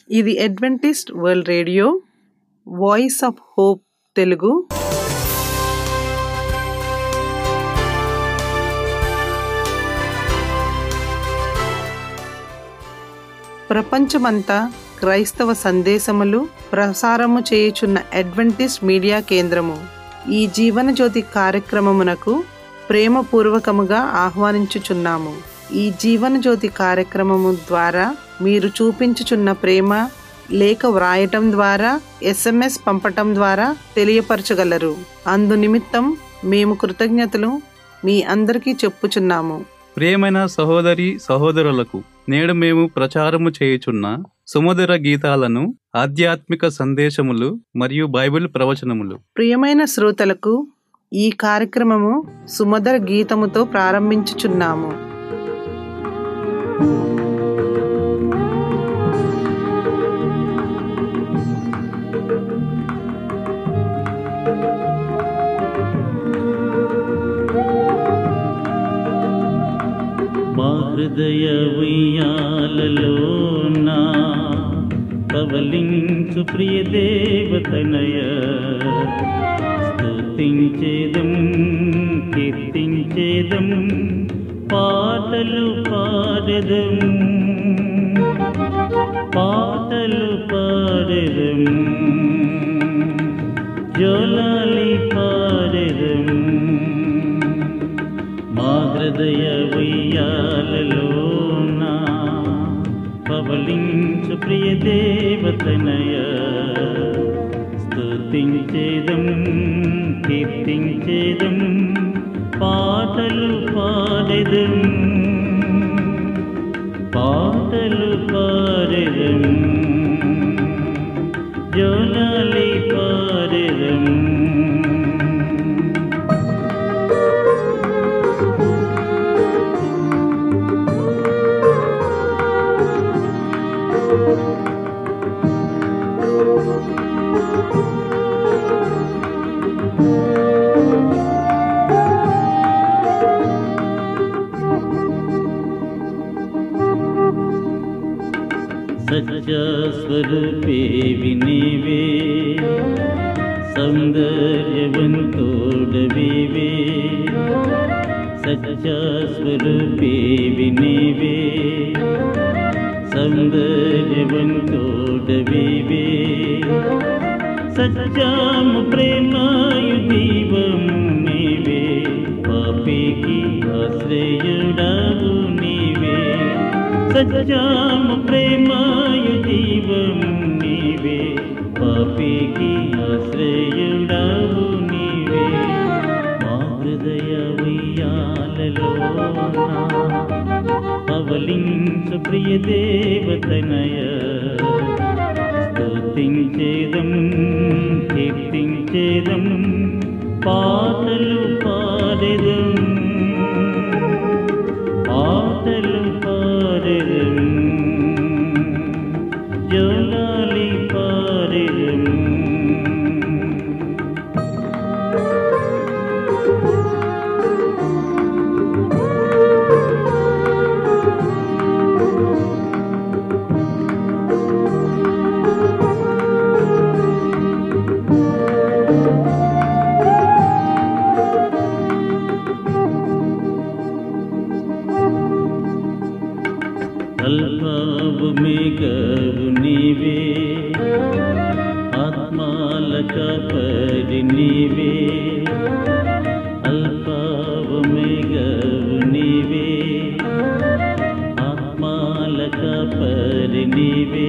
ఇది Adventist world radio voice of hope Telugu ప్రపంచమంతా క్రైస్తవ సందేశములు ప్రసారము చేయుచున్న అడ్వెంటిస్ట్ మీడియా కేంద్రము ఈ జీవన జ్యోతి కార్యక్రమమునకు ప్రేమపూర్వకముగా ఆహ్వానించుచున్నాము ఈ జీవన జ్యోతి కార్యక్రమము ద్వారా మీరు చూపించుచున్న ప్రేమ లేఖ వ్రాయటం ద్వారా ఎస్ఎంఎస్ పంపటం ద్వారా తెలియపరచగలరు అందు నిమిత్తం మేము కృతజ్ఞతలు మీ అందరికీ చెప్పుచున్నాము ప్రియమైన సహోదరి సహోదరులకు నేడు మేము ప్రచారము చేయుచున్న సుమధుర గీతాలను ఆధ్యాత్మిక సందేశములు మరియు బైబిల్ ప్రవచనములు ప్రియమైన శ్రోతలకు ఈ కార్యక్రమము సుమధుర గీతముతో ప్రారంభించుచున్నాము మా హృదయ ఉయ్యాలలోన కవలించు ప్రియ దేవతనయ స్తుతించేదం కీర్తించేదం పాటలు పాడెదం పాటలు పాడెదం జోలాలి పాడెదం మా హృదయ ఉయ్యాలలోన పవలించు ప్రియ దేవతనయ స్తుతించేదం కీర్తించేదం పాటలు పాడెదం పాటలు పాడెదం జోలాలి పాడెదం సత్యస్వరూపే వినేవే సౌందర్యవంతోడవివే సత్యస్వరూపే వినేవే సౌందర్యవంతోడవివే సత్యము ప్రేమాయు దీవము నీవే పాపికి ఆశ్రయుడవు నీవే సత్యము ప్రేమాయు జీవము నీవే పాపికి ఆశ్రయుడవు నీవే మా హృదయ ఉయ్యాలలోన పవలించు ప్రియ దేవతనయ స్తుతించేదం కీర్తించేదం పాటలు పాడెదం పాటలు పాడెదం జోలాలి పాడెదం అల్పావు మేఘవు నీవే ఆత్మాలక పరి నీవే అల్పావు మేఘవు నీవే ఆత్మాలక పరి నీవే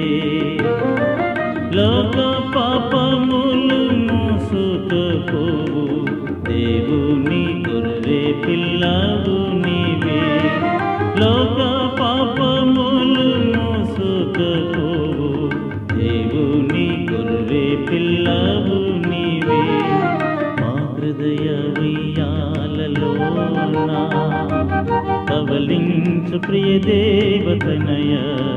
లోక పాపములు మోసుకపోవు దేవుని గొర్రె పిల్లవు నీవే లోక పాపములు మోసుకపోవు దేవుని గొర్రె పిల్లవు నీవే మా హృదయ ఉయ్యాలలోన పవలించు ప్రియ దేవతనయ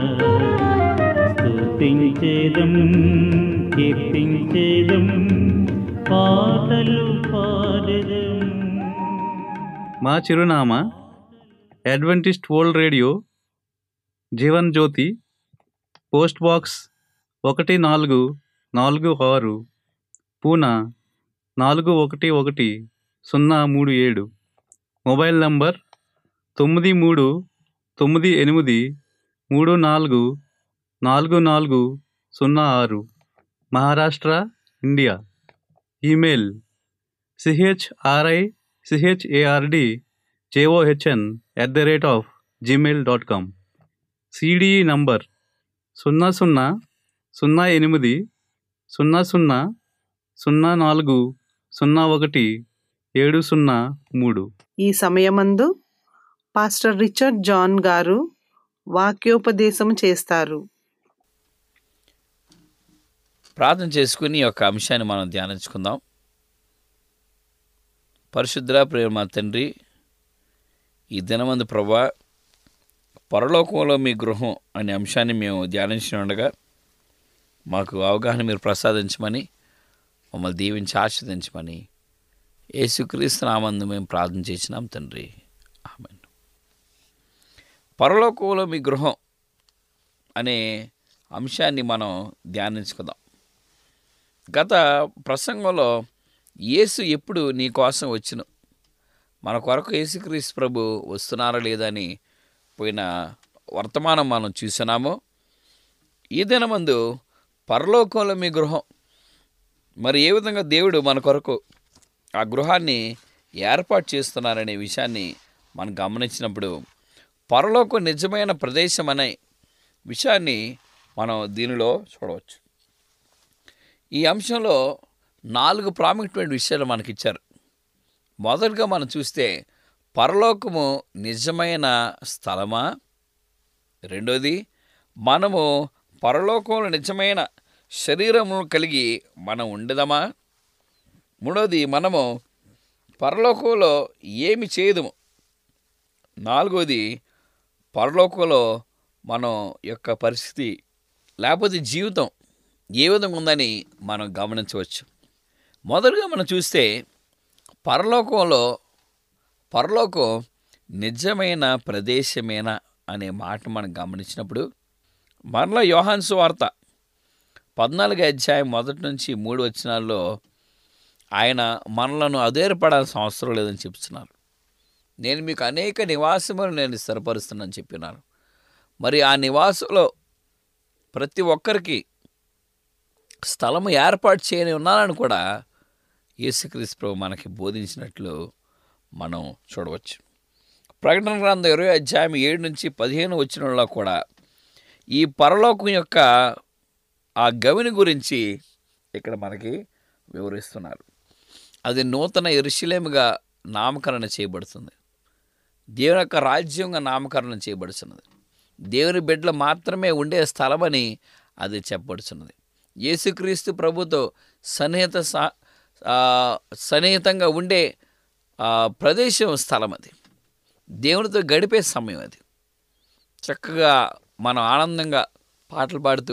స్తుతించేదం కీర్తించేదం పాటలు పాడెదం మా చిరునామా Adventist world radio Jeevan Jyoti post box ఒకటి నాలుగు నాలుగు ఆరు పూనా నాలుగు ఒకటి ఒకటి సున్నా మూడు ఏడు మొబైల్ నంబర్ తొమ్మిది మూడు తొమ్మిది ఎనిమిది మూడు నాలుగు నాలుగు నాలుగు సున్నా ఆరు Maharashtra India email CHRI CHARD JOHN at the rate of Gmail dot com CDE number సున్నా సున్నా సున్నా ఎనిమిది సున్నా సున్నా సున్నా నాలుగు సున్నా ఒకటి ఏడు సున్నా మూడు ఈ సమయమందు పాస్టర్ రిచర్డ్ జాన్ గారు వాక్యోపదేశం చేస్తారు ప్రార్థన చేసుకుని ఈ యొక్క అంశాన్ని మనం ధ్యానించుకుందాం పరిశుద్ర ప్రేమ తండ్రి ఈ దినమందు ప్రభా పరలోకంలో మీ గృహం అనే అంశాన్ని మేము ధ్యానించి ఉండగా మాకు అవగాహన మీరు ప్రసాదించమని మమ్మల్ని దీవించి ఆస్వాదించమని యేసుక్రీస్తు నామందు మేము ప్రార్థన చేసినాం తండ్రి ఆమె పరలోకంలో మీ గృహం అనే అంశాన్ని మనం ధ్యానించుకుందాం గత ప్రసంగంలో యేసు ఎప్పుడు నీ కోసం వచ్చును మన కొరకు యేసుక్రీస్తు ప్రభు వస్తున్నారా లేదని పోయిన వర్తమానం మనం చూసినాము ఈ దినమందు పరలోకంలో మీ గృహం మరి ఏ విధంగా దేవుడు మన కొరకు ఆ గృహాన్ని ఏర్పాటు చేస్తున్నారనే విషయాన్ని మనం గమనించినప్పుడు పరలోకం నిజమైన ప్రదేశం అనే విషయాన్ని మనం దీనిలో చూడవచ్చు ఈ అంశంలో నాలుగు ప్రాముఖ్యమైన విషయాలు మనకిచ్చారు మొదటగా మనం చూస్తే పరలోకము నిజమైన స్థలమా రెండోది మనము పరలోకంలో నిజమైన శరీరమును కలిగి మనం ఉండదమా మూడోది మనము పరలోకంలో ఏమి చేయదుము నాలుగోది పరలోకంలో మనం యొక్క పరిస్థితి లేకపోతే జీవితం ఏ విధంగా ఉందని మనం గమనించవచ్చు మొదటగా మనం చూస్తే పరలోకంలో పరలోకం నిజమైన ప్రదేశమేనా అనే మాట మనం గమనించినప్పుడు మరలా యోహాన్సు వార్త పద్నాలుగు అధ్యాయం మొదటి నుంచి మూడు వచనాల్లో ఆయన మనలను అధైర్యపడాల్సిన అవసరం లేదని చెప్తున్నారు నేను మీకు అనేక నివాసములు నేను స్థిరపరుస్తున్నాను చెప్పినారు మరి ఆ నివాసంలో ప్రతి ఒక్కరికి స్థలము ఏర్పాటు చేయని ఉన్నానని కూడా యేసుక్రీస్తు ప్రభు మనకి బోధించినట్లు మనం చూడవచ్చు ప్రకటన గ్రంథం ఇరవై అధ్యాయం ఏడు నుంచి పదిహేను వచ్చినలో కూడా ఈ పరలోకం యొక్క ఆ గవిని గురించి ఇక్కడ మనకి వివరిస్తున్నారు అది నూతన ఎరుశలేముగా నామకరణ చేయబడుతుంది దేవుని యొక్క రాజ్యంగా నామకరణం చేయబడుతున్నది దేవుని బిడ్డలు మాత్రమే ఉండే స్థలమని అది చెప్పబడుతున్నది యేసుక్రీస్తు ప్రభుతో సన్నిహిత సా- ఆ, సన్నిహితంగా ఉండే ఆ, ప్రదేశం స్థలం అది దేవునితో గడిపే సమయం అది చక్కగా మనం ఆనందంగా పాటలు పాడుతూ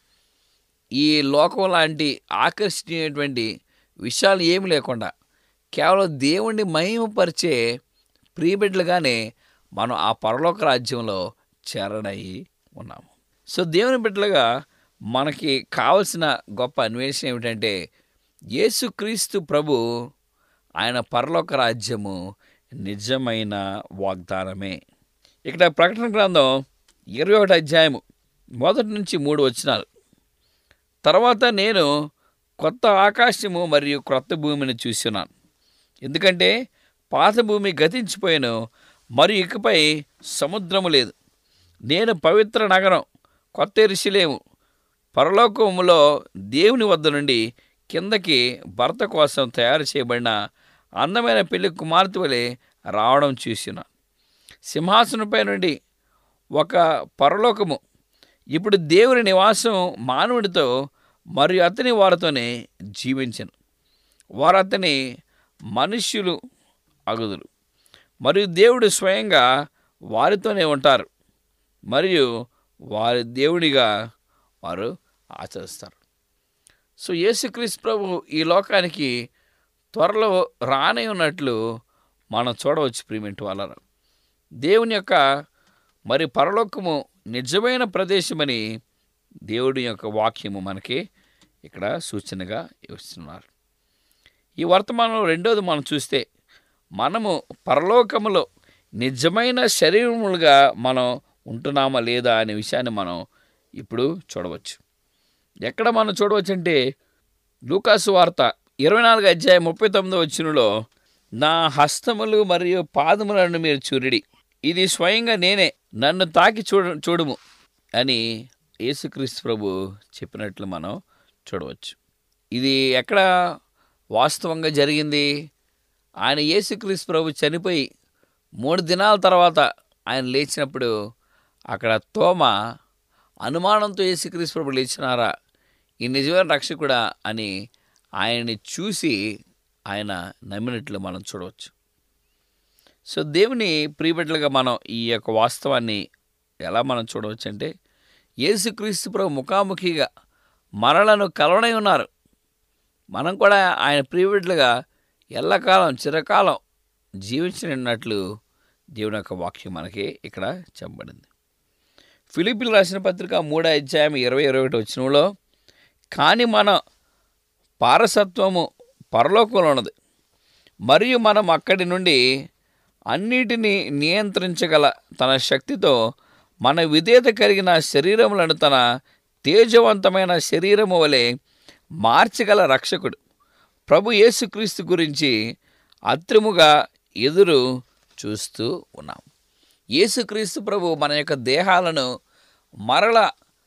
ఈ లోకం లాంటి ఆకర్షణీయమైనటువంటి విషయాలు ఏమి లేకుండా కేవలం దేవుణ్ణి మహిమపరిచే ప్రియబిడ్డలుగానే మనం ఆ పరలోక రాజ్యంలో చేరడయి ఉన్నాము సో దేవుని బిడ్డలుగా మనకి కావలసిన గొప్ప అన్వేషణ ఏమిటంటే యేసుక్రీస్తు ప్రభు ఆయన పరలోక రాజ్యము నిజమైన వాగ్దానమే ఇక్కడ ప్రకటన గ్రంథం ఇరవై ఒకటి అధ్యాయము మొదటి నుంచి మూడు వచనాలు తర్వాత నేను కొత్త ఆకాశము మరియు క్రొత్త భూమిని చూస్తున్నాను ఎందుకంటే పాత భూమి గతించిపోయాను మరియు ఇకపై సముద్రము లేదు నేను పవిత్ర నగరం కొత్త ఎరుసలేము పరలోకములో దేవుని వద్ద నుండి కిందకి భర్త కోసం తయారు చేయబడిన అందమైన పెళ్లి కుమార్తె వలె రావడం చూసిన సింహాసనంపై నుండి ఒక పరలోకము ఇప్పుడు దేవుని నివాసం మానవుడితో మరియు అతని వారితోనే జీవించను వారు అతని మనుష్యులు అగుదులు మరియు దేవుడు స్వయంగా వారితోనే ఉంటారు మరియు వారి దేవుడిగా వారు ఆచరిస్తారు సో యేసుక్రీస్తు ప్రభు ఈ లోకానికి త్వరలో రానే ఉన్నట్లు మనం చూడవచ్చు ప్రియమెంట్ వాళ్ళ దేవుని యొక్క మరి పరలోకము నిజమైన ప్రదేశమని దేవుడి యొక్క వాక్యము మనకి ఇక్కడ సూచనగా ఇస్తున్నారు ఈ వర్తమానంలో రెండోది మనం చూస్తే మనము పరలోకములో నిజమైన శరీరములుగా మనం ఉంటున్నామా లేదా అనే విషయాన్ని మనం ఇప్పుడు చూడవచ్చు ఎక్కడ మనం చూడవచ్చు అంటే లూకాసు వార్త ఇరవై నాలుగు అధ్యాయం ముప్పై తొమ్మిదో వచ్చినలో నా హస్తములు మరియు పాదములను మీరు చూరిడి ఇది స్వయంగా నేనే నన్ను తాకి చూడ చూడుము అని యేసుక్రీస్తు ప్రభు చెప్పినట్లు మనం చూడవచ్చు ఇది ఎక్కడ వాస్తవంగా జరిగింది ఆయన యేసుక్రీస్తు ప్రభు చనిపోయి మూడు దినాల తర్వాత ఆయన లేచినప్పుడు అక్కడ తోమ అనుమానంతో యేసుక్రీస్తు ప్రభు లేచినారా ఈ నిజమైన రక్షకుడా అని ఆయన్ని చూసి ఆయన నమ్మినట్లు మనం చూడవచ్చు సో దేవుని ప్రియబిడ్డలుగా మనం ఈ యొక్క వాస్తవాన్ని ఎలా మనం చూడవచ్చు అంటే యేసుక్రీస్తు ప్రభు ముఖాముఖిగా మనలను కలవనై ఉన్నారు మనం కూడా ఆయన ప్రియబిడ్డలుగా ఎల్లకాలం చిరకాలం జీవించినట్లు దేవుని యొక్క వాక్యం మనకి ఇక్కడ చెప్పబడింది ఫిలిపిలు రాసిన పత్రిక మూడో అధ్యాయం ఇరవై ఇరవై ఒకటి వచ్చినంలో కానీ మన పారసత్వము పరలోకంలో ఉన్నది మరియు మనం అక్కడి నుండి అన్నిటినీ నియంత్రించగల తన శక్తితో మన విధేయత కలిగిన శరీరములను తన తేజవంతమైన శరీరము వలె మార్చగల రక్షకుడు ప్రభు యేసుక్రీస్తు గురించి అత్రిముగా ఎదురు చూస్తూ ఉన్నాం యేసుక్రీస్తు ప్రభు మన యొక్క దేహాలను మరల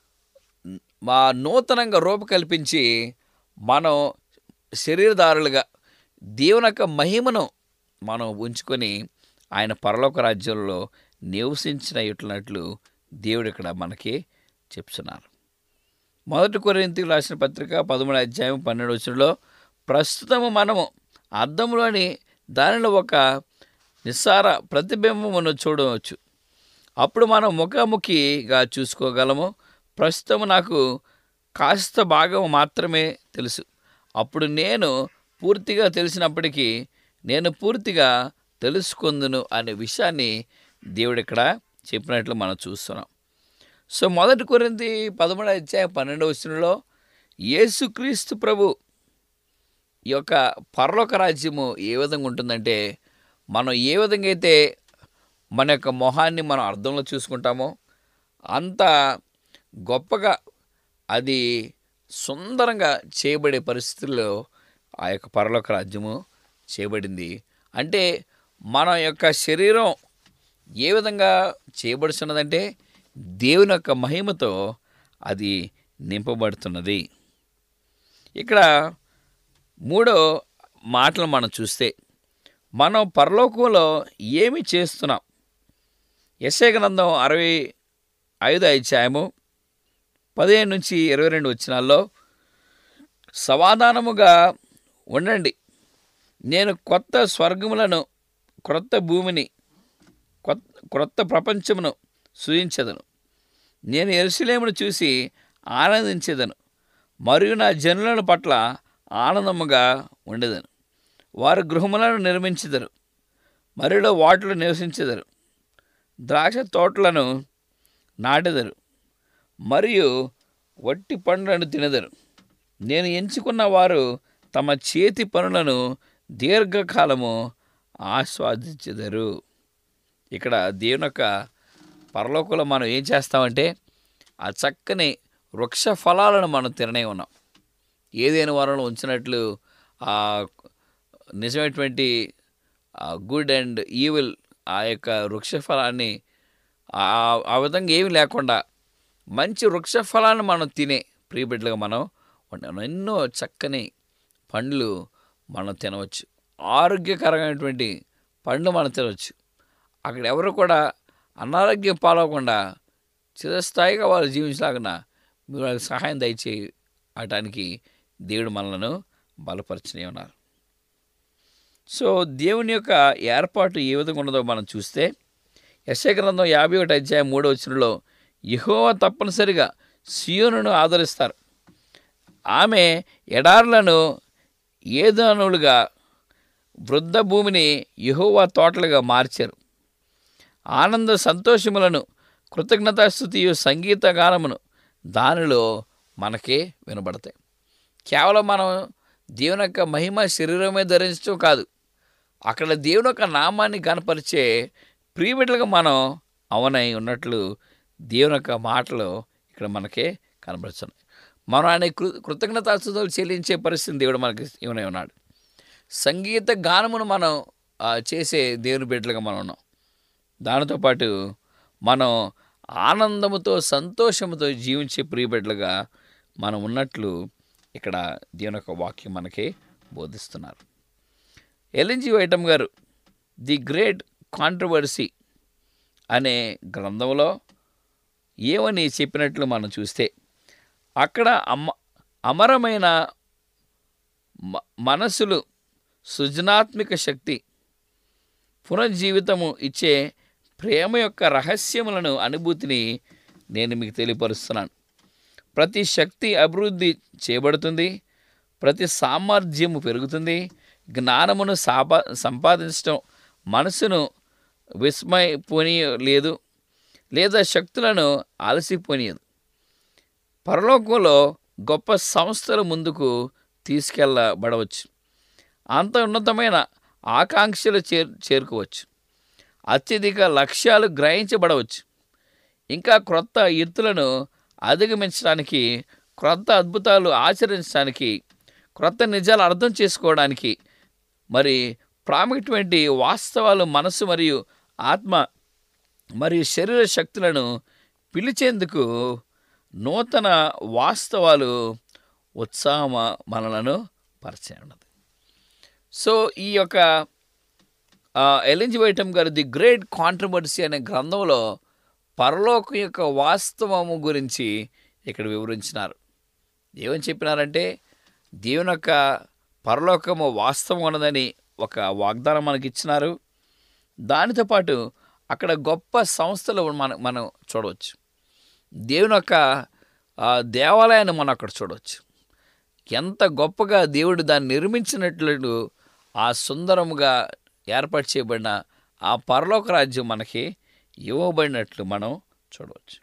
మా నూతనంగా రూపకల్పించి మనం శరీరదారులుగా దేవుని యొక్క మహిమను మనం ఉంచుకొని ఆయన పరలోక రాజ్యంలో నివసించిన ఇట్లనట్లు దేవుడు ఇక్కడ మనకి చెప్తున్నారు మొదటి కొరింతకు రాసిన పత్రిక పదమూడు అధ్యాయం పన్నెండు వచ్చులో ప్రస్తుతము మనము అద్దంలోని దానిలో ఒక నిస్సార ప్రతిబింబమును చూడవచ్చు అప్పుడు మనం ముఖాముఖిగా చూసుకోగలము ప్రస్తుతం నాకు కాస్త భాగం మాత్రమే తెలుసు అప్పుడు నేను పూర్తిగా తెలిసినప్పటికీ నేను పూర్తిగా తెలుసుకుందును అనే విషయాన్ని దేవుడు ఇక్కడ చెప్పినట్లు మనం చూస్తున్నాం సో మొదటి కొరింది పదమూడు అధ్యాయం పన్నెండవ వచనంలో యేసుక్రీస్తు ప్రభు ఈ యొక్క పరలోక రాజ్యము ఏ విధంగా ఉంటుందంటే మనం ఏ విధంగా అయితే మన యొక్క మొహాన్ని మనం అర్థంలో చూసుకుంటామో అంత గొప్పగా అది సుందరంగా చేయబడే పరిస్థితుల్లో ఆ యొక్క పరలోక రాజ్యము చేయబడింది అంటే మన యొక్క శరీరం ఏ విధంగా చేయబడుతున్నదంటే దేవుని యొక్క మహిమతో అది నింపబడుతున్నది ఇక్కడ మూడో మాటలు మనం చూస్తే మనం పరలోకంలో ఏమి చేస్తున్నాం ఎస్ఐ గ్రంథం అరవై ఐదు అధ్యాయము పదిహేను నుంచి ఇరవై రెండు వచ్చినాల్లో సమాధానముగా ఉండండి నేను కొత్త స్వర్గములను క్రొత్త భూమిని కొత్త క్రొత్త ప్రపంచమును సృజించదను నేను ఎరుసలేమును చూసి ఆనందించేదను మరియు నా జనుల పట్ల ఆనందముగా ఉండేదను వారు గృహములను నిర్మించెదరు మరిలో వాటిలో నివసించెదరు ద్రాక్ష తోటలను నాటెదరు మరియు వట్టి పండ్లను తినెదరు నేను ఎంచుకున్న వారు తమ చేతి పనులను దీర్ఘకాలము ఆస్వాదించెదరు ఇక్కడ దేవుని యొక్క పరలోకంలో మనం ఏం చేస్తామంటే ఆ చక్కని వృక్ష ఫలాలను మనం తిననే ఉన్నాం ఏదైనా వారంలో ఉంచినట్లు ఆ నిజమైనటువంటి గుడ్ అండ్ ఈవిల్ ఆ యొక్క వృక్ష ఫలాన్ని ఆ- ఆ విధంగా ఏమీ లేకుండా మంచి వృక్ష ఫలాన్ని మనం తినే ప్రియబిడ్డలుగా మనం ఉన్నాం ఎన్నో చక్కని పండ్లు మనం తినవచ్చు ఆరోగ్యకరమైనటువంటి పండ్లు మనం తినవచ్చు అక్కడ ఎవరు కూడా అనారోగ్యం పాలవకుండా చిరస్థాయిగా వాళ్ళు జీవించలాగిన మీరు వాళ్ళకి సహాయం దయచేయటానికి దేవుడు మనలను బలపరచనే ఉన్నారు సో దేవుని యొక్క ఏర్పాటు ఏ విధంగా ఉన్నదో మనం చూస్తే యశ గ్రంథం యాభై ఒకటి అధ్యాయం మూడో వచనంలో యెహోవా తప్పనిసరిగా సియోనును ఆదరిస్తారు ఆమె ఎడారులను ఏదానులుగా వృద్ధ భూమిని యెహోవా తోటలుగా మార్చారు ఆనంద సంతోషములను కృతజ్ఞతాస్థుతియు సంగీత గానమును దానిలో మనకే వినబడతాయి కేవలం మనం దేవుని యొక్క మహిమ శరీరమే ధరించడం కాదు అక్కడ దేవుని యొక్క నామాన్ని కనపరిచే ప్రియబిడ్డలుగా మనం అవనై ఉన్నట్లు దేవుని యొక్క మాటలు ఇక్కడ మనకే కనబడుతున్నాయి మనం ఆయన కృ కృతజ్ఞతాస్తుతులు చెల్లించే పరిస్థితిని దేవుడు మనకి ఇవనే ఉన్నాడు సంగీత గానమును మనం ఆ, చేసే దేవుని బిడ్డలుగా మనం ఉన్నాం దానితో పాటు మనం ఆనందముతో సంతోషముతో జీవించే ప్రియబిడ్డలుగా మనం ఉన్నట్లు ఇక్కడ దేవుని యొక్క వాక్యం మనకి బోధిస్తున్నారు ఎల్ఎన్జి వైటమ్ గారు ది గ్రేట్ కాంట్రవర్సీ అనే గ్రంథంలో ఏమని చెప్పినట్లు మనం చూస్తే అక్కడ అమ అమరమైన మ- మనసులు సృజనాత్మక శక్తి పునర్జీవితము ఇచ్చే ప్రేమ యొక్క రహస్యములను అనుభూతిని నేను మీకు తెలియపరుస్తున్నాను ప్రతి శక్తి అభివృద్ధి చేయబడుతుంది ప్రతి సామర్థ్యము పెరుగుతుంది జ్ఞానమును సాపా సంపాదించడం మనసును విస్మయపోని లేదు లేదా శక్తులను అలసిపోనియదు పరలోకంలో గొప్ప సంస్థలు ముందుకు తీసుకెళ్ళబడవచ్చు అంత ఉన్నతమైన ఆకాంక్షలు చేర్ చేరుకోవచ్చు అత్యధిక లక్ష్యాలు గ్రహించబడవచ్చు ఇంకా క్రొత్త ఎత్తులను అధిగమించడానికి క్రొత్త అద్భుతాలు ఆచరించడానికి క్రొత్త నిజాలు అర్థం చేసుకోవడానికి మరి ప్రాముఖ్యమైన వాస్తవాలు మనసు మరియు ఆత్మ మరియు శరీర శక్తులను పిలిచేందుకు నూతన వాస్తవాలు ఉత్సాహమ మనలను పరిచయం ఉన్నది సో ఈ యొక్క ఎలింజి వైటమ్ గారు ది గ్రేట్ కాంట్రవర్సీ అనే గ్రంథంలో పరలోకం యొక్క వాస్తవము గురించి ఇక్కడ వివరించినారు ఏమని చెప్పినారంటే దేవుని యొక్క పరలోకము వాస్తవం ఉన్నదని ఒక వాగ్దానం మనకి ఇచ్చినారు దానితో పాటు అక్కడ గొప్ప సంస్థలు మనం మనం చూడవచ్చు దేవుని యొక్క ఆ, దేవాలయాన్ని మనం అక్కడ చూడవచ్చు ఎంత గొప్పగా దేవుడు దాన్ని నిర్మించినట్లు ఆ సుందరముగా ఏర్పాటు చేయబడిన ఆ పరలోక రాజ్యం మనకి ఇవ్వబడినట్లు మనం చూడవచ్చు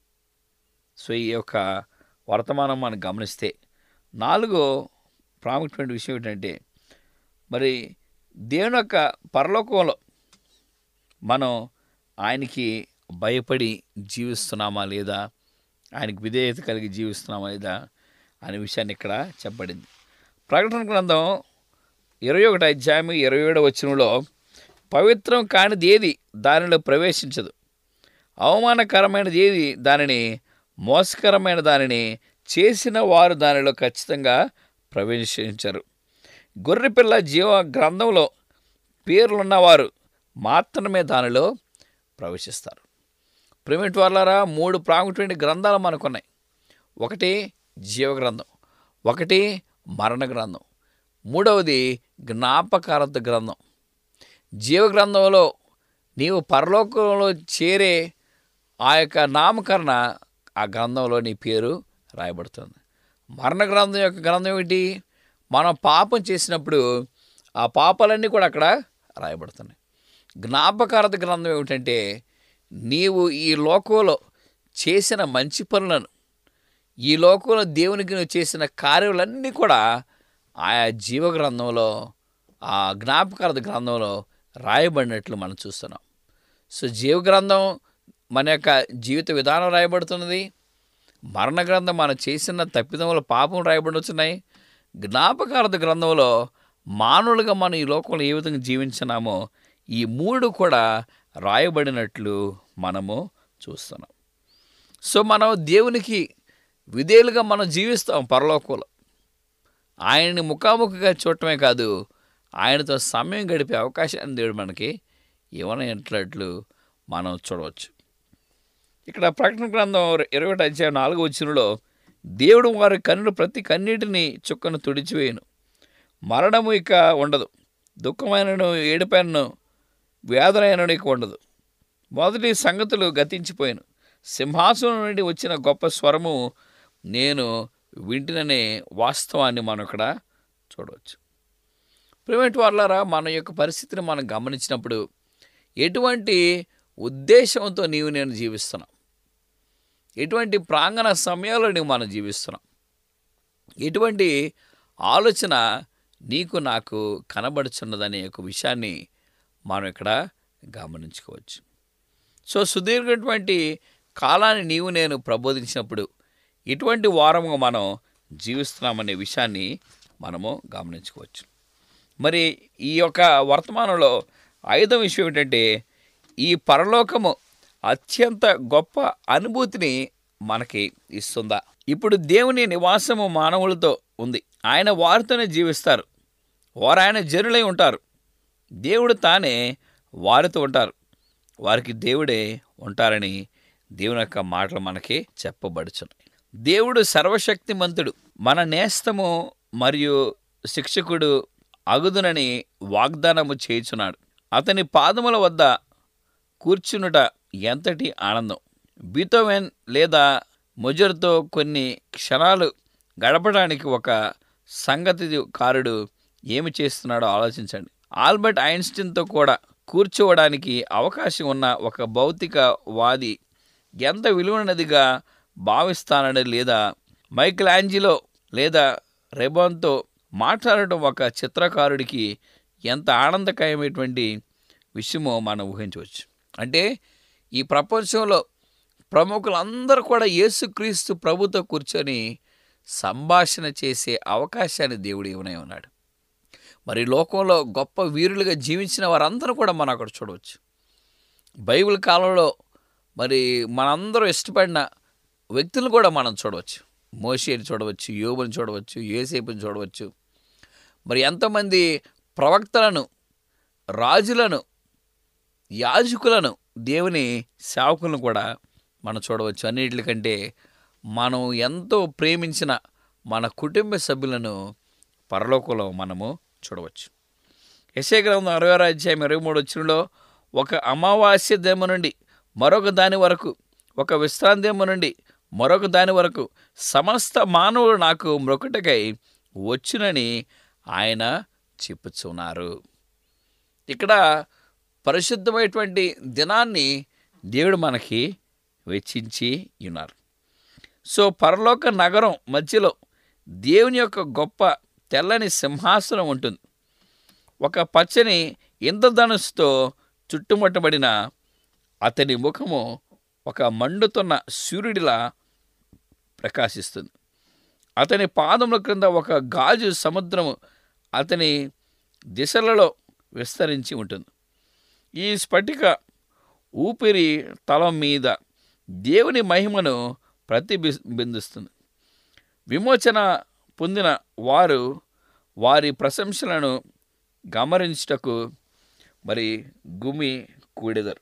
సో ఈ యొక్క వర్తమానం మనం గమనిస్తే నాలుగో ప్రాముఖ్యమైన విషయం ఏంటంటే మరి దేవుని యొక్క పరలోకంలో మనం ఆయనకి భయపడి జీవిస్తున్నామా లేదా ఆయనకి విధేయత కలిగి జీవిస్తున్నామా లేదా అనే విషయాన్ని ఇక్కడ చెప్పబడింది ప్రకటన గ్రంథం ఇరవై ఒకటి అధ్యాయం ఇరవై ఏడవ వచనంలో పవిత్రం కానిది ఏది దానిలో ప్రవేశించదు అవమానకరమైనది ఏది దానిని మోసకరమైన దానిని చేసిన వారు దానిలో ఖచ్చితంగా ప్రవేశించరు గొర్రెపిల్ల జీవ గ్రంథంలో పేర్లున్నవారు మాత్రమే దానిలో ప్రవేశిస్తారు ప్రేమిట్ వాళ్ళారా మూడు ప్రాముఖ్యమైన గ్రంథాలు మనకున్నాయి ఒకటి జీవ గ్రంథం ఒకటి మరణ గ్రంథం మూడవది జ్ఞాపకార్థ గ్రంథం జీవ గ్రంథంలో నీవు పరలోకంలో చేరే ఆ యొక్క నామకరణ ఆ గ్రంథంలో నీ పేరు రాయబడుతుంది మరణ గ్రంథం యొక్క గ్రంథం ఏంటి మనం పాపం చేసినప్పుడు ఆ పాపాలన్నీ కూడా అక్కడ రాయబడుతున్నాయి జ్ఞాపకార్థ గ్రంథం ఏమిటంటే నీవు ఈ లోకంలో చేసిన మంచి పనులను ఈ లోకంలో దేవునికి నువ్వు చేసిన కార్యాలన్నీ కూడా ఆయా జీవ గ్రంథంలో ఆ జ్ఞాపకార్థ గ్రంథంలో రాయబడినట్లు మనం చూస్తున్నాం సో జీవ గ్రంథం మన యొక్క జీవిత విధానం రాయబడుతున్నది మరణ గ్రంథం మనం చేసిన తప్పిదముల పాపం రాయబడుతున్నాయి జ్ఞాపకార్థ గ్రంథంలో మానవులుగా మనం ఈ లోకంలో ఏ విధంగా జీవించినామో ఈ మూడు కూడా రాయబడినట్లు మనము చూస్తున్నాం సో మనం దేవునికి విధేయులుగా మనం జీవిస్తాం పరలోకంలో ఆయన్ని ముఖాముఖిగా చూడటమే కాదు ఆయనతో సమయం గడిపే అవకాశాన్ని దేవుడు మనకి ఇవ్వనట్లు మనం చూడవచ్చు ఇక్కడ ప్రకటన గ్రంథం ఇరవై ఒకటి అధ్యాయం నాలుగు వచ్చినలో దేవుడు వారి కన్నులు ప్రతి కన్నీటిని చుక్కను తుడిచివేయను మరణము ఇక ఉండదు దుఃఖమైనను ఏడుపైనను వేదనైనను ఇక ఉండదు మొదటి సంగతులు గతించిపోయాను సింహాసనం నుండి వచ్చిన గొప్ప స్వరము నేను వింటిననే వాస్తవాన్ని మనం ఇక్కడ చూడవచ్చు ప్రైవేట్ వాళ్ళారా మన యొక్క పరిస్థితిని మనం గమనించినప్పుడు ఎటువంటి ఉద్దేశంతో నీవు నేను జీవిస్తున్నాం ఎటువంటి ప్రాంగణ సమయంలో మనం జీవిస్తున్నాం ఎటువంటి ఆలోచన నీకు నాకు కనబడుచున్నదనే ఒక విషయాన్ని మనం ఇక్కడ గమనించుకోవచ్చు సో సుదీర్ఘటువంటి కాలాన్ని నీవు నేను ప్రబోధించినప్పుడు ఇటువంటి వారముగా మనం జీవిస్తున్నామనే విషయాన్ని మనము గమనించుకోవచ్చు మరి ఈ యొక్క వర్తమానంలో ఐదో విషయం ఏంటంటే ఈ పరలోకము అత్యంత గొప్ప అనుభూతిని మనకి ఇస్తుందా ఇప్పుడు దేవుని నివాసము మానవులతో ఉంది ఆయన వారితోనే జీవిస్తారు వారు ఆయన జనులై ఉంటారు దేవుడు తానే వారితో ఉంటారు వారికి దేవుడే ఉంటారని దేవుని యొక్క మాటలు మనకి చెప్పబడుచున్నాయి దేవుడు సర్వశక్తిమంతుడు మన నేస్తము మరియు శిక్షకుడు అగుదునని వాగ్దానము చేయుచున్నాడు అతని పాదముల వద్ద కూర్చునుట ఎంతటి ఆనందం బీతోవెన్ లేదా మొజర్తో కొన్ని క్షణాలు గడపడానికి ఒక సంగతికారుడు ఏమి చేస్తున్నాడో ఆలోచించండి ఆల్బర్ట్ ఐన్స్టీన్తో కూడా కూర్చోవడానికి అవకాశం ఉన్న ఒక భౌతికవాది ఎంత విలువైనదిగా భావిస్తానని లేదా మైకిల్ ఆంజిలో లేదా రెబాన్తో మాట్లాడటం ఒక చిత్రకారుడికి ఎంత ఆనందకరమైనటువంటి విషయమో మనం ఊహించవచ్చు అంటే ఈ ప్రపంచంలో ప్రముఖులందరూ కూడా యేసుక్రీస్తు ప్రభుతో కూర్చొని సంభాషణ చేసే అవకాశాన్ని దేవుడు ఇవ్వనే ఉన్నాడు మరి లోకంలో గొప్ప వీరులుగా జీవించిన వారందరూ కూడా మనం అక్కడ చూడవచ్చు బైబిల్ కాలంలో మరి మనందరూ ఇష్టపడిన వ్యక్తులు కూడా మనం చూడవచ్చు మోషేని చూడవచ్చు యోబుని చూడవచ్చు ఏసేపుని చూడవచ్చు మరి ఎంతమంది ప్రవక్తలను రాజులను యాజకులను దేవుని సేవకులను కూడా మనం చూడవచ్చు అన్నిటికంటే మనం ఎంతో ప్రేమించిన మన కుటుంబ సభ్యులను పరలోకంలో మనము చూడవచ్చు యశే గ్రంథం అరవై ఆరో అధ్యాయం ఇరవై మూడు వచ్చినలో ఒక అమావాస్య దేమ నుండి మరొక దాని వరకు ఒక విశ్రాంతిమ నుండి మరొక దాని వరకు సమస్త మానవులు నాకు మ్రొకటకై వచ్చునని ఆయన చెప్పుచున్నారు ఇక్కడ పరిశుద్ధమైనటువంటి దినాన్ని దేవుడు మనకి వెచ్చించి ఉన్నారు సో పరలోక నగరం మధ్యలో దేవుని యొక్క గొప్ప తెల్లని సింహాసనం ఉంటుంది ఒక పచ్చని ఇంద్రధనుస్సుతో చుట్టుముట్టబడిన అతని ముఖము ఒక మండుతున్న సూర్యుడిలా ప్రకాశిస్తుంది అతని పాదముల క్రింద ఒక గాజు సముద్రము అతని దిశలలో విస్తరించి ఉంటుంది ఈ స్ఫటిక ఊపిరి తలం మీద దేవుని మహిమను ప్రతిబింబిస్తుంది విమోచన పొందిన వారు వారి ప్రశంసలను గమనించుటకు మరి గుమి కూడెదరు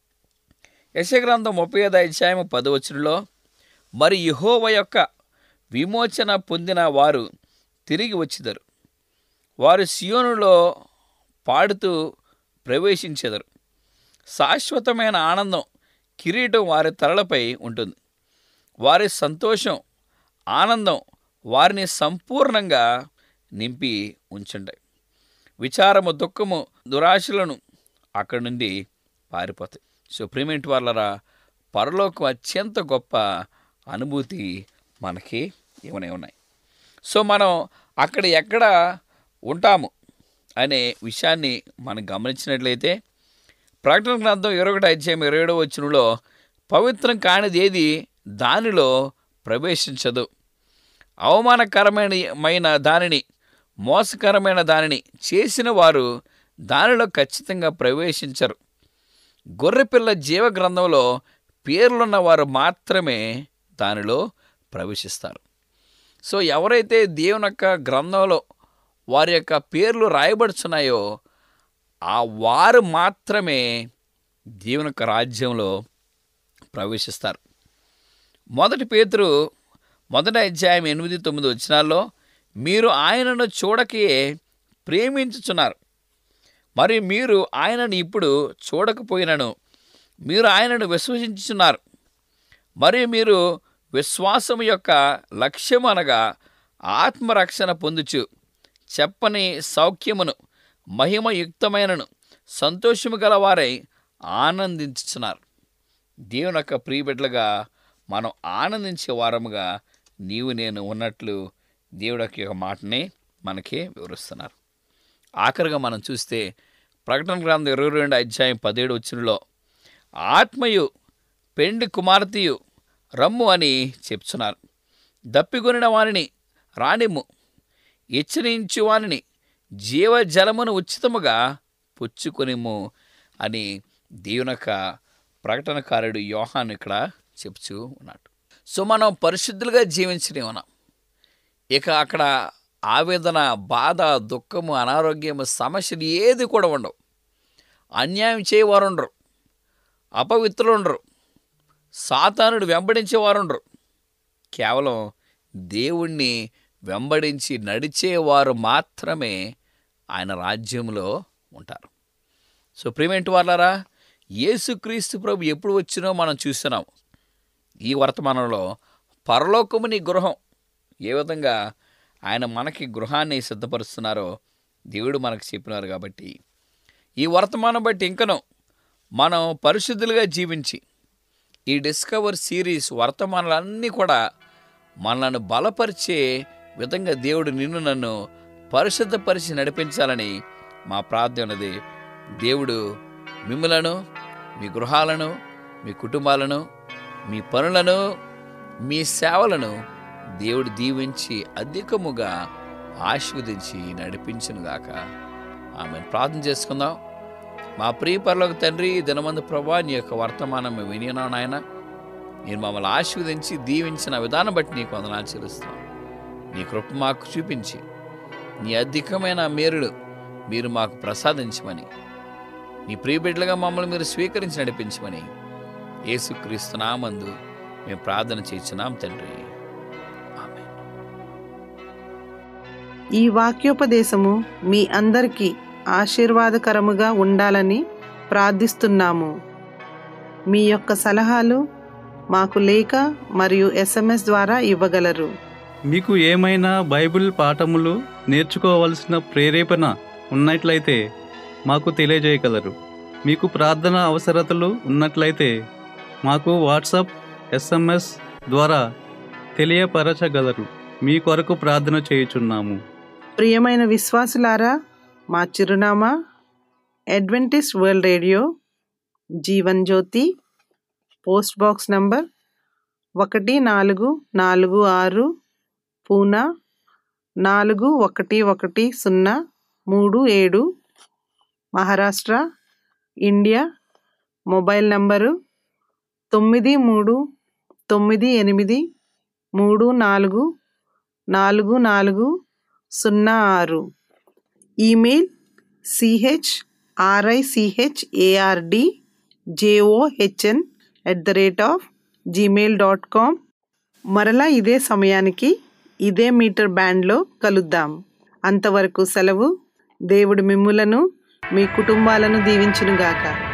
యశగ్రంథం ముప్పై ఐదు అధ్యాయం పదవచనంలో మరి యహోవ యొక్క విమోచన పొందిన వారు తిరిగి వచ్చిదరు వారు సియోనులో పాడుతూ ప్రవేశించెదరు శాశ్వతమైన ఆనందం కిరీటం వారి తలలపై ఉంటుంది వారి సంతోషం ఆనందం వారిని సంపూర్ణంగా నింపి ఉంచుంటాయి విచారము దుఃఖము దురాశలను అక్కడి నుండి పారిపోతాయి సో ప్రిమెంట్ వాళ్ళరా పరలోకం అత్యంత గొప్ప అనుభూతి మనకి ఇవనే ఉన్నాయి సో మనం అక్కడ ఎక్కడ ఉంటాము అనే విషయాన్ని మనం గమనించినట్లయితే ప్రకటన గ్రంథం ఇరవై ఒకటి అధ్యాయం ఇరవై ఏడవ వచ్చినలో పవిత్రం కానిది ఏది దానిలో ప్రవేశించదు అవమానకరమైన దానిని మోసకరమైన దానిని చేసిన వారు దానిలో ఖచ్చితంగా ప్రవేశించరు గొర్రెపిల్ల జీవ గ్రంథంలో పేర్లున్న వారు మాత్రమే దానిలో ప్రవేశిస్తారు సో ఎవరైతే దేవుని యొక్క గ్రంథంలో వారి యొక్క పేర్లు రాయబడుచున్నాయో ఆ వారు మాత్రమే దేవుని యొక్క రాజ్యంలో ప్రవేశిస్తారు మొదటి పేతురు మొదటి అధ్యాయం ఎనిమిది తొమ్మిది వచ్చినాల్లో మీరు ఆయనను చూడకే ప్రేమించుచున్నారు మరి మీరు ఆయనను ఇప్పుడు చూడకపోయినను మీరు ఆయనను విశ్వసించుచున్నారు మరియు మీరు విశ్వాసం యొక్క లక్ష్యం అనగా ఆత్మరక్షణ పొందుచు చెప్పని సౌఖ్యమును మహిమయుక్తమైనను సంతోషము గలవారై ఆనందించుచున్నారు దేవుని యొక్క ప్రియబిడ్డలుగా మనం ఆనందించే వారముగా నీవు నేను ఉన్నట్లు దేవుడి యొక్క మాటని మనకి వివరిస్తున్నారు ఆఖరిగా మనం చూస్తే ప్రకటన గ్రంథం ఇరవై రెండు అధ్యాయం పదిహేడు వచ్చినలో ఆత్మయు పెండి కుమార్తెయు రమ్ము అని చెప్తున్నారు దప్పికొనిన వారిని రాణిమ్ము హెచ్చరించు వారిని జీవజలమును ఉచితముగా పుచ్చుకొనిమ్ము అని దేవునక ప్రకటనకారుడు యోహాన్ ఇక్కడ చెప్తూ ఉన్నాడు సో మనం పరిశుద్ధులుగా జీవించనే ఉన్నాం ఇక అక్కడ ఆవేదన బాధ దుఃఖము అనారోగ్యము సమస్యలు ఏది కూడా ఉండవు అన్యాయం చేయవారు ఉండరు అపవిత్రులు ఉండరు సాతానుడు వెంబడించేవారు ఉండరు కేవలం దేవుణ్ణి వెంబడించి నడిచేవారు మాత్రమే ఆయన రాజ్యంలో ఉంటారు సో ప్రియమేంటి వాళ్ళారా యేసుక్రీస్తు ప్రభు ఎప్పుడు వచ్చినో మనం చూస్తున్నాం ఈ వర్తమానంలో పరలోకము నీ గృహం ఏ విధంగా ఆయన మనకి గృహాన్ని సిద్ధపరుస్తున్నారో దేవుడు మనకు చెప్పినారు కాబట్టి ఈ వర్తమానం బట్టి ఇంకనూ మనం పరిశుద్ధులుగా జీవించి ఈ డిస్కవర్ సిరీస్ వర్తమానాలన్నీ కూడా మనల్ని బలపరిచే విధంగా దేవుడు నిన్ను నన్ను పరిశుద్ధపరిచి నడిపించాలని మా ప్రార్థనది దేవుడు మిమ్మలను మీ గృహాలను మీ కుటుంబాలను మీ పనులను మీ సేవలను దేవుడు దీవించి అధికముగా ఆశీర్వదించి నడిపించునుగాక ఆమె ప్రార్థన చేసుకుందాం మా ప్రియ పరలోక తండ్రి ఈ దినమందు ప్రభా నీ యొక్క వర్తమానం మేము వినినా నాయన నేను మమ్మల్ని ఆశీర్వదించి దీవించిన విధానం బట్టి నీకు వందనాలు చెల్లిస్తాం నీ కృప మాకు చూపించి నీ అధికమైన మేరుడు మీరు మాకు ప్రసాదించమని నీ ప్రియబిడ్డలుగా మమ్మల్ని మీరు స్వీకరించి నడిపించమని యేసుక్రీస్తు నామందు మేము ప్రార్థన చేస్తున్నాం తండ్రి ఆమేన్ ఈ వాక్యోపదేశము మీ అందరికీ ఆశీర్వాదకరముగా ఉండాలని ప్రార్థిస్తున్నాము మీ యొక్క సలహాలు మాకు లేఖ మరియు ఎస్ఎంఎస్ ద్వారా ఇవ్వగలరు మీకు ఏమైనా బైబిల్ పాఠములు నేర్చుకోవలసిన ప్రేరేపణ ఉన్నట్లయితే మాకు తెలియజేయగలరు మీకు ప్రార్థన అవసరతలు ఉన్నట్లయితే మాకు వాట్సాప్ ఎస్ఎంఎస్ ద్వారా తెలియపరచగలరు మీ కొరకు ప్రార్థన చేయుచున్నాము ప్రియమైన విశ్వాసులారా మా చిరునామా Adventist world radio Jeevan Jyoti post box number ఒకటి నాలుగు నాలుగు ఆరు పూనా నాలుగు ఒకటి ఒకటి సున్నా మూడు ఏడు మహారాష్ట్ర ఇండియా మొబైల్ నంబరు తొమ్మిది మూడు తొమ్మిది ఎనిమిది మూడు నాలుగు నాలుగు నాలుగు సున్నా ఆరు email CH RICH ARD JOHN at the rate of Gmail dot com మరలా ఇదే సమయానికి ఇదే మీటర్ బ్యాండ్లో కలుద్దాం అంతవరకు సెలవు దేవుడు మిమ్ములను మీ కుటుంబాలను దీవించునుగాక